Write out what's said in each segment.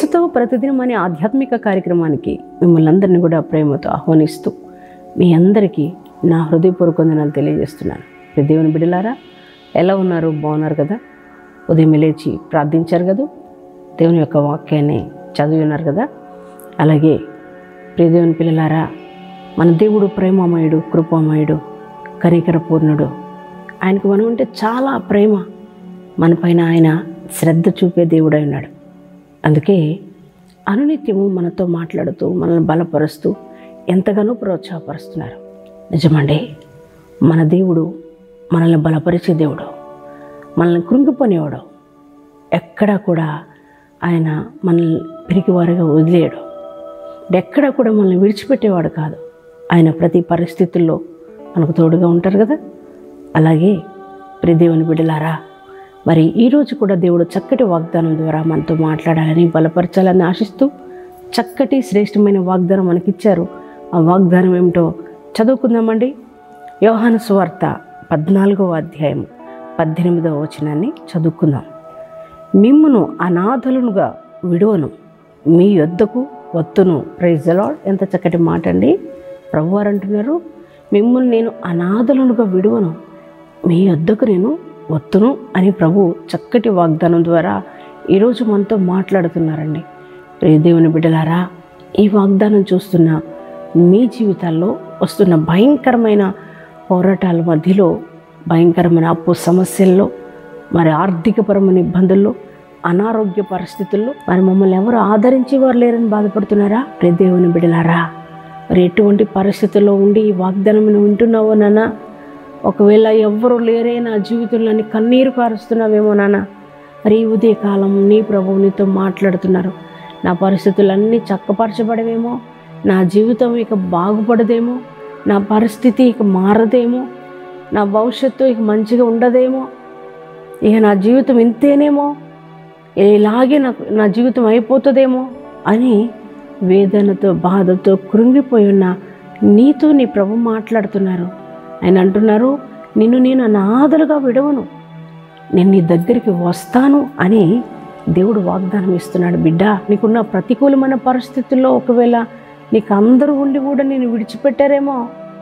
యేసుతో ప్రతిదినం అనే ఆధ్యాత్మిక కార్యక్రమానికి మిమ్మల్ని అందరినీ కూడా ప్రేమతో ఆహ్వానిస్తూ మీ అందరికీ నా హృదయపూర్వక వందనాలు తెలియజేస్తున్నాను ప్రియ దేవుని బిడ్డలారా ఎలా ఉన్నారు బాగున్నారు కదా ఉదయం లేచి ప్రార్థించారు కదా దేవుని యొక్క వాక్యాన్ని చదివి ఉన్నారు కదా అలాగే ప్రియ దేవుని పిల్లలారా మన దేవుడు ప్రేమమయుడు కృపామయుడు కనికర పూర్ణుడు ఆయనకు మనం అంటే చాలా ప్రేమ మన పైన ఆయన శ్రద్ధ చూపే దేవుడై ఉన్నాడు అందుకే అనునిత్యము మనతో మాట్లాడుతూ మనల్ని బలపరుస్తూ ఎంతగానో ప్రోత్సాహపరుస్తున్నారు నిజమండి మన దేవుడు మనల్ని బలపరిచే దేవుడు మనల్ని కృంగిపోనేవాడు ఎక్కడా కూడా ఆయన మనల్ని పిరికివారుగా వదిలేయడు ఎక్కడా కూడా మనల్ని విడిచిపెట్టేవాడు కాదు ఆయన ప్రతి పరిస్థితుల్లో మనకు తోడుగా ఉంటారు కదా అలాగే ప్రియ దేవుని బిడ్డలారా మరి ఈరోజు కూడా దేవుడు చక్కటి వాగ్దానం ద్వారా మనతో మాట్లాడాలని బలపరచాలని ఆశిస్తూ చక్కటి శ్రేష్టమైన వాగ్దానం మనకిచ్చారు ఆ వాగ్దానం ఏమిటో చదువుకుందామండి యోహాను సువార్త పద్నాలుగవ అధ్యాయం పద్దెనిమిదవ వచనాన్ని చదువుకుందాం మిమ్మును అనాథలునుగా విడువను మీ యొద్దకు వత్తును ప్రైజ్ లాడ్ ఎంత చక్కటి మాట అండి ప్రభువారు అంటున్నారు మిమ్మల్ని నేను అనాథలునుగా విడువను మీ యొద్దకు నేను వత్తును అని ప్రభు చక్కటి వాగ్దానం ద్వారా ఈరోజు మనతో మాట్లాడుతున్నారండి ప్రియ దేవుని బిడ్డలారా ఈ వాగ్దానం చూస్తున్న మీ జీవితాల్లో వస్తున్న భయంకరమైన పోరాటాల మధ్యలో భయంకరమైన అప్పు సమస్యల్లో మరి ఆర్థికపరమైన ఇబ్బందుల్లో అనారోగ్య పరిస్థితుల్లో మరి మమ్మల్ని ఎవరు ఆదరించేవారు లేరని బాధపడుతున్నారా ప్రియ దేవుని బిడ్డలారా మరి ఎటువంటి పరిస్థితుల్లో ఉండి ఈ వాగ్దానం వింటున్నావో నాన్న ఒకవేళ ఎవ్వరు లేరే నా జీవితంలో అని కన్నీరు కారుస్తున్నావేమో నాన్న మరి ఈ ఉదయకాలం నీ ప్రభువు నీతో మాట్లాడుతున్నారు నా పరిస్థితులన్నీ చక్కపరచబడవేమో నా జీవితం ఇక బాగుపడదేమో నా పరిస్థితి ఇక మారదేమో నా భవిష్యత్తు ఇక మంచిగా ఉండదేమో ఇక నా జీవితం ఇంతేనేమో ఇలాగే నాకు నా జీవితం అయిపోతుందేమో అని వేదనతో బాధతో కృంగిపోయి ఉన్న నీతో నీ ప్రభు మాట్లాడుతున్నారు ఆయన అంటున్నారు నిన్ను నేను అనాథలుగా విడవను నేను నీ దగ్గరికి వస్తాను అని దేవుడు వాగ్దానం ఇస్తున్నాడు బిడ్డ నీకున్న ప్రతికూలమైన పరిస్థితుల్లో ఒకవేళ నీకు అందరూ ఉండి కూడా నేను విడిచిపెట్టారేమో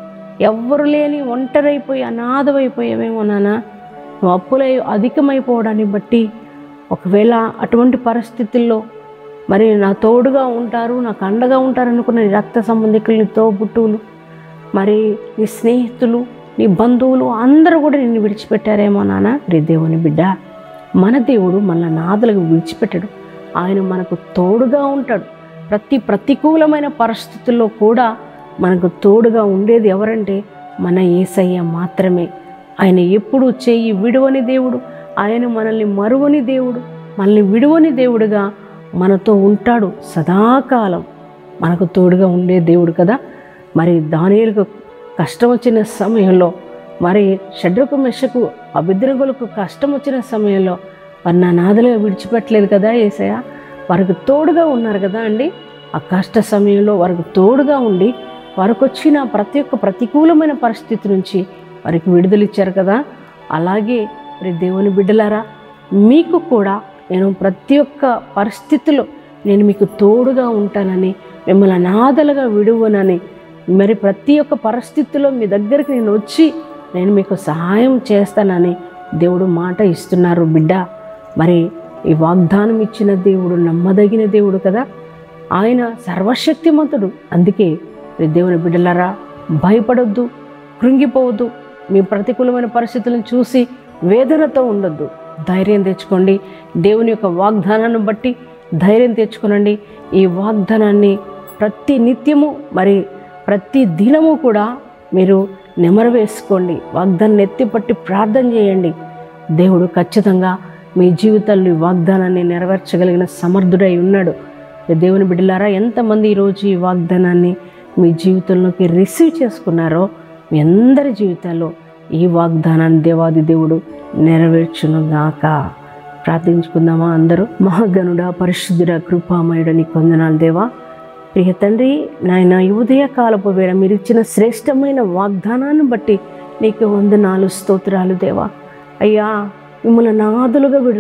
ఎవ్వరు లేని ఒంటరైపోయి అనాథమైపోయావేమో నాన్న నువ్వు అప్పులై అధికమైపోవడాన్ని బట్టి ఒకవేళ అటువంటి పరిస్థితుల్లో మరి నా తోడుగా ఉంటారు నాకు అండగా ఉంటారు అనుకున్న నీ రక్త సంబంధికులు నీ తోబుట్టువులు మరి నీ స్నేహితులు నీ బంధువులు అందరూ కూడా నిన్ను విడిచిపెట్టారేమో నాన్న రే దేవుని బిడ్డ మన దేవుడు మన నాదులకు విడిచిపెట్టడు ఆయన మనకు తోడుగా ఉంటాడు ప్రతి ప్రతికూలమైన పరిస్థితుల్లో కూడా మనకు తోడుగా ఉండేది ఎవరంటే మన ఏసయ్య మాత్రమే ఆయన ఎప్పుడు చేయి విడువని దేవుడు ఆయన మనల్ని మరువని దేవుడు మనల్ని విడువని దేవుడుగా మనతో ఉంటాడు సదాకాలం మనకు తోడుగా ఉండే దేవుడు కదా మరి దానిలకు కష్టం వచ్చిన సమయంలో మరి షడ్రకు మెషకు అభిద్రగులకు కష్టం వచ్చిన సమయంలో వారు నా నాదలుగా విడిచిపెట్టలేదు కదా ఏసయ్య వారికి తోడుగా ఉన్నారు కదా అండి ఆ కష్ట సమయంలో వారికి తోడుగా ఉండి వారికి వచ్చిన ప్రతి ఒక్క ప్రతికూలమైన పరిస్థితి నుంచి వారికి విడుదలిచ్చారు కదా అలాగే మరి దేవుని బిడ్డలారా మీకు కూడా నేను ప్రతి ఒక్క పరిస్థితిలో నేను మీకు తోడుగా ఉంటానని మిమ్మల్ని అనాథలుగా విడువనని మరి ప్రతి ఒక్క పరిస్థితిలో మీ దగ్గరికి నేను వచ్చి నేను మీకు సహాయం చేస్తానని దేవుడు మాట ఇస్తున్నారు బిడ్డ మరి ఈ వాగ్దానం ఇచ్చిన దేవుడు నమ్మదగిన దేవుడు కదా ఆయన సర్వశక్తిమంతుడు అందుకే ఈ దేవుని బిడ్డలారా భయపడొద్దు కృంగిపోవద్దు మీ ప్రతికూలమైన పరిస్థితులను చూసి వేదనతో ఉండొద్దు ధైర్యం తెచ్చుకోండి దేవుని యొక్క వాగ్దానాన్ని బట్టి ధైర్యం తెచ్చుకోనండి ఈ వాగ్దానాన్ని ప్రతి నిత్యము మరి ప్రతి దినము కూడా మీరు నెమరవేసుకోండి వాగ్దాన్ని ఎత్తిపట్టి ప్రార్థన చేయండి దేవుడు ఖచ్చితంగా మీ జీవితాల్లో ఈ వాగ్దానాన్ని నెరవేర్చగలిగిన సమర్థుడై ఉన్నాడు దేవుని బిడ్డలారా ఎంతమంది ఈరోజు ఈ వాగ్దానాన్ని మీ జీవితంలోకి రిసీవ్ చేసుకున్నారో మీ అందరి జీవితాల్లో ఈ వాగ్దానాన్ని దేవాది దేవుడు నెరవేర్చునుగాక ప్రార్థించుకుందామా అందరూ మహాగణుడా పరిశుద్ధుడ కృపామయుడ నీ కొందనాలు దేవా ప్రియ తండ్రి నాయన ఈ ఉదయ కాలపు వేళ మీరు ఇచ్చిన శ్రేష్టమైన వాగ్దానాన్ని బట్టి నీకు వందనాలు స్తోత్రాలు దేవా అయ్యా మిమ్మల్ని నాదులుగా విడువను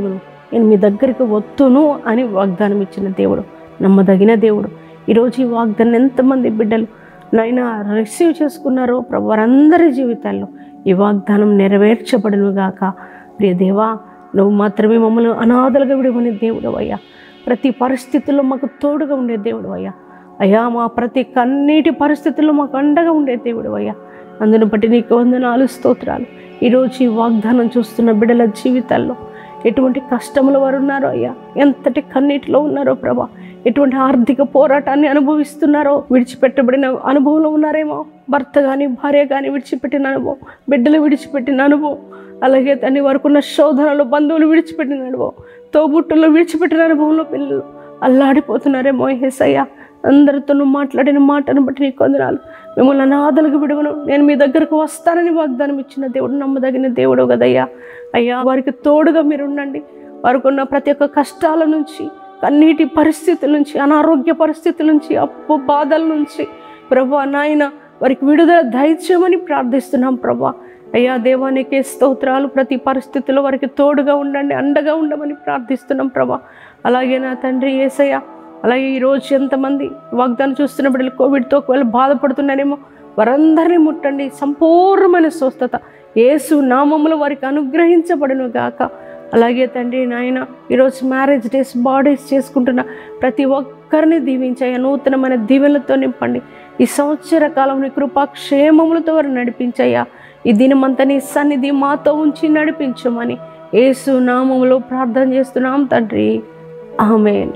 నేను మీ దగ్గరికి వత్తును అని వాగ్దానం ఇచ్చిన దేవుడు నమ్మదగిన దేవుడు ఈరోజు ఈ వాగ్దానం ఎంతమంది బిడ్డలు నైనా రిసీవ్ చేసుకున్నారో ప్రభు వారందరి జీవితాల్లో ఈ వాగ్దానం నెరవేర్చబడును గాక ప్రియ దేవా నువ్వు మాత్రమే మమ్మల్ని అనాథలుగా విడవని దేవుడు అయ్యా ప్రతి పరిస్థితుల్లో మాకు తోడుగా ఉండే దేవుడు అయ్యా అయ్యా మా ప్రతి కన్నీటి పరిస్థితుల్లో మాకు అండగా ఉండే దేవుడు అయ్యా అందును బట్టి నీకు వందనాలు స్తోత్రాలు ఈరోజు ఈ వాగ్దానం చూస్తున్న బిడ్డల జీవితాల్లో ఎటువంటి కష్టముల వారు ఉన్నారో అయ్యా ఎంతటి కన్నీటిలో ఉన్నారో ప్రభా ఎటువంటి ఆర్థిక పోరాటాన్ని అనుభవిస్తున్నారో విడిచిపెట్టబడిన అనుభవంలో ఉన్నారేమో భర్త కానీ భార్య కానీ విడిచిపెట్టిన అనుభవం బిడ్డలు విడిచిపెట్టిన అనుభవం అలాగే తండ్రి వరకు ఉన్న శోధనలో బంధువులు విడిచిపెట్టిన అనుభవం తోబుట్టులో విడిచిపెట్టిన అనుభవంలో పిల్లలు అల్లాడిపోతున్నారేమో హెసయ్య అందరితో నువ్వు మాట్లాడిన మాటను బట్టి నీకు వందనాలు మిమ్మల్ని అనాథలకు విడవను నేను మీ దగ్గరకు వస్తానని వాగ్దానం ఇచ్చిన దేవుడు నమ్మదగిన దేవుడు కదయ్యా అయ్యా వారికి తోడుగా మీరు ఉండండి వారికి ఉన్న ప్రతి ఒక్క కష్టాల నుంచి కన్నీటి పరిస్థితుల నుంచి అనారోగ్య పరిస్థితుల నుంచి అప్పు బాధల నుంచి ప్రభా నాయన వారికి విడుదల దయచేయమని ప్రార్థిస్తున్నాం ప్రభా అయ్యా దేవానికి స్తోత్రాలు ప్రతి పరిస్థితిలో వారికి తోడుగా ఉండండి అండగా ఉండమని ప్రార్థిస్తున్నాం ప్రభా అలాగే నా తండ్రి ఏసయ్య అలాగే ఈరోజు ఎంతమంది వాగ్దానం చూస్తున్న బిడ్డలు కోవిడ్తో ఒకవేళ బాధపడుతున్నారేమో వారందరినీ ముట్టండి సంపూర్ణమైన స్వస్థత యేసు నామములు వారికి అనుగ్రహించబడును గాక అలాగే తండ్రి నాయన ఈరోజు మ్యారేజ్ డేస్ బాడీస్ చేసుకుంటున్న ప్రతి ఒక్కరిని దీవించాయ నూతనమైన దీవెనలతో నింపండి ఈ సంవత్సర కాలం నీ కృపా క్షేమములతో వారు నడిపించయ్యా ఈ దినమంతా నీ సన్నిధి మాతో ఉంచి నడిపించమని యేసు నామములో ప్రార్థన చేస్తున్నాం తండ్రి ఆమెన్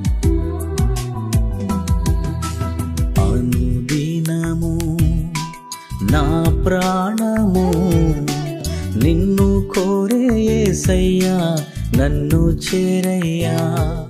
అనుదినము నా ప్రాణము నిన్ను కోరే యేసయ్యా నన్ను చేరయ్యా